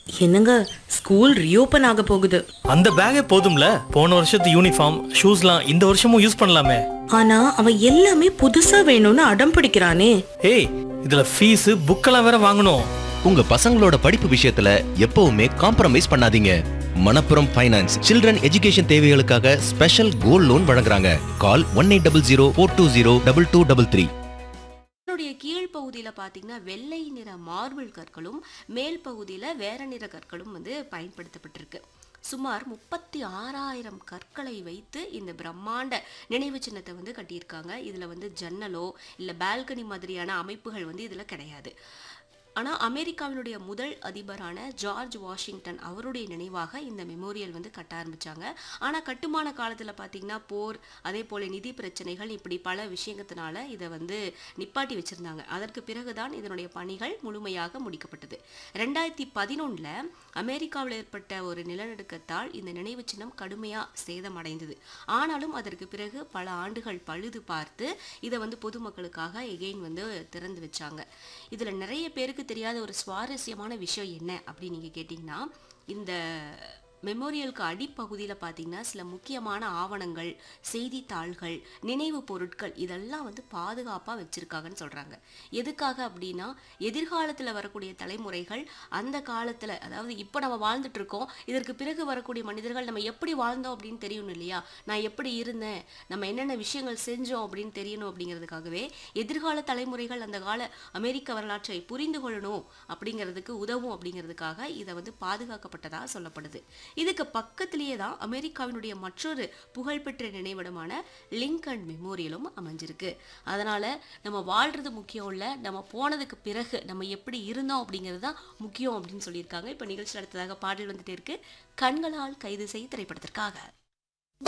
என்னங்க school reopen ஆக போகுது அந்த பேக்கே போதும்ல போன வருஷத்து யூனிஃபார்ம் ஷூஸ்லாம் இந்த வருஷமும் யூஸ் பண்ணலாமே ஆனா அவன் எல்லாமே புதுசா வேணும்னு அடம் பிடிக்கிறானே ஏய் இதுல ஃபீஸ் புக்கெல்லாம் வேற வாங்கணும் உங்க பசங்களோட படிப்பு விஷயத்துல எப்பவுமே காம்ப்ரமைஸ் பண்ணாதீங்க மணப்புரம் ஃபைனான்ஸ் சில்ட்ரன் எஜுகேஷன் தேவைகளுக்காக ஸ்பெஷல் கோல்ட் லோன் வழங்குறாங்க call one eight double zero four two zero double two double three இதனுடைய கீழ்ப்பகுதியில் பார்த்தீங்கன்னா வெள்ளை நிற மார்பிள் கற்களும் மேல் பகுதியில் வேற நிற கற்களும் வந்து பயன்படுத்தப்பட்டிருக்கு சுமார் முப்பத்தி ஆறாயிரம் கற்களை வைத்து இந்த பிரம்மாண்ட நினைவு சின்னத்தை வந்து கட்டியிருக்காங்க இதில் வந்து ஜன்னலோ இல்லை பால்கனி மாதிரியான அமைப்புகள் வந்து இதில் கிடையாது ஆனால் அமெரிக்காவினுடைய முதல் அதிபரான ஜார்ஜ் வாஷிங்டன் அவருடைய நினைவாக இந்த மெமோரியல் வந்து கட்ட ஆரம்பிச்சாங்க ஆனால் கட்டுமான காலத்தில் பார்த்தீங்கன்னா போர் அதே போல் நிதி பிரச்சனைகள் இப்படி பல விஷயத்தினால இதை வந்து நிப்பாட்டி வச்சிருந்தாங்க அதற்கு பிறகுதான் இதனுடைய பணிகள் முழுமையாக முடிக்கப்பட்டது ரெண்டாயிரத்தி பதினொன்றில் அமெரிக்காவில் ஏற்பட்ட ஒரு நிலநடுக்கத்தால் இந்த நினைவு சின்னம் கடுமையாக சேதமடைந்தது ஆனாலும் அதற்கு பிறகு பல ஆண்டுகள் பழுது பார்த்து இதை வந்து பொதுமக்களுக்காக எகெயின் வந்து திறந்து வச்சாங்க இதில் நிறைய பேருக்கு தெரியாத ஒரு சுவாரஸ்யமான விஷயம் என்ன அப்படின்னு நீங்கள் கேட்டிங்கன்னா இந்த மெமோரியலுக்கு அடிப்பகுதியில் பார்த்தீங்கன்னா சில முக்கியமான ஆவணங்கள் செய்தித்தாள்கள் நினைவு பொருட்கள் இதெல்லாம் வந்து பாதுகாப்பாக வச்சுருக்காங்கன்னு சொல்கிறாங்க எதுக்காக அப்படின்னா எதிர்காலத்தில் வரக்கூடிய தலைமுறைகள் அந்த காலத்தில் அதாவது இப்போ நம்ம வாழ்ந்துட்டு இருக்கோம் இதற்கு பிறகு வரக்கூடிய மனிதர்கள் நம்ம எப்படி வாழ்ந்தோம் அப்படின்னு தெரியணும் இல்லையா நான் எப்படி இருந்தேன் நம்ம என்னென்ன விஷயங்கள் செஞ்சோம் அப்படின்னு தெரியணும் அப்படிங்கிறதுக்காகவே எதிர்கால தலைமுறைகள் அந்த கால அமெரிக்க வரலாற்றை புரிந்து கொள்ளணும் அப்படிங்கிறதுக்கு உதவும் அப்படிங்கிறதுக்காக இதை வந்து பாதுகாக்கப்பட்டதாக சொல்லப்படுது இதுக்கு பக்கத்திலேயே தான் அமெரிக்காவினுடைய மற்றொரு புகழ்பெற்ற நினைவிடமான லிங்கன் மெமோரியலும் அமைஞ்சிருக்கு அதனால நம்ம வாழ்றது முக்கியம் இல்லை நம்ம போனதுக்கு பிறகு நம்ம எப்படி இருந்தோம் அப்படிங்கிறது தான் முக்கியம் அப்படின்னு சொல்லியிருக்காங்க இப்போ நிகழ்ச்சி அடுத்ததாக பாடல் வந்துட்டே இருக்கு கண்களால் கைது செய் திரைப்படத்திற்காக